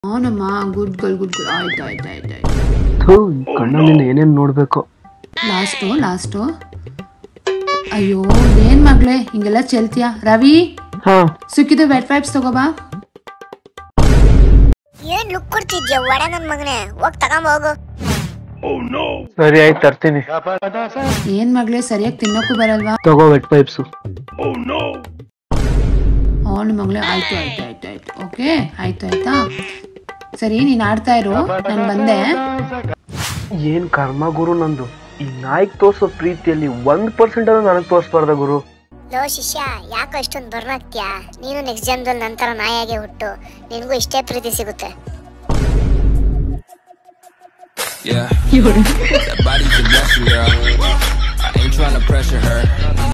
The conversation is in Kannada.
ಅವನಮ್ಮ ಗುಡ್ ಗರ್ಲ್ ಗುಡ್ ಗರ್ಲ್ ಆಯ್ತು ಆಯ್ತು ಆಯ್ತು ಆಯ್ತು ಥೂ ಈ ಕಣ್ಣಲ್ಲಿ ಏನೇನ್ ನೋಡ್ಬೇಕು ಲಾಸ್ಟು ಲಾಸ್ಟು ಅಯ್ಯೋ ಏನ್ ಮಗ್ಳೆ ಹಿಂಗೆಲ್ಲ ಚೆಲ್ತೀಯ ರವಿ ಹಾ ಸುಕ್ಕಿದ ವೆಟ್ ವೈಪ್ಸ್ ತಗೋಬಾ ಏನ್ ಲುಕ್ ಕೊಡ್ತಿದ್ಯ ಒಡ ನನ್ ಮಗನೇ ಹೋಗ್ ತಗೊಂಬ ಹೋಗು ಸರಿ ಆಯ್ತು ತರ್ತೀನಿ ಏನ್ ಮಗ್ಳೆ ಸರಿಯಾಗಿ ತಿನ್ನೋಕ್ಕೂ ಬರಲ್ವಾ ತಗೋ ವೆಟ್ ಪೈಪ್ಸು ಅವನ ಮಗಳೇ ಆಯ್ತು ಆಯ್ತು ಆಯ್ತು ಆಯ್ತು ಓಕೆ ಆಯ್ತು ಆಯ್ತಾ ಸರಿ ನೀನ್ ಆಡ್ತಾ ಇರು ನಾನು ಬಂದೆ ಏನ್ ಕರ್ಮ ಗುರು ನಂದು ಈ ನಾಯಿಗ್ ತೋರ್ಸೋ ಪ್ರೀತಿಯಲ್ಲಿ ಒಂದ್ ಪರ್ಸೆಂಟ್ ಆದ್ರೂ ನನಗ್ ತೋರ್ಸ್ಬಾರ್ದ ಗುರು ಲೋ ಶಿಷ್ಯ ಯಾಕೋ ಇಷ್ಟೊಂದು ಬರ್ನಾಗ್ತೀಯಾ ನೀನು ನೆಕ್ಸ್ಟ್ ಜನ್ಮದಲ್ಲಿ ನಂತರ ನಾಯಾಗೆ ಹುಟ್ಟು ನಿನಗೂ ಇಷ್ಟೇ ಪ್ರೀತಿ ಸಿಗುತ್ತೆ Yeah. that body's a blessing, girl. I ain't trying to pressure her.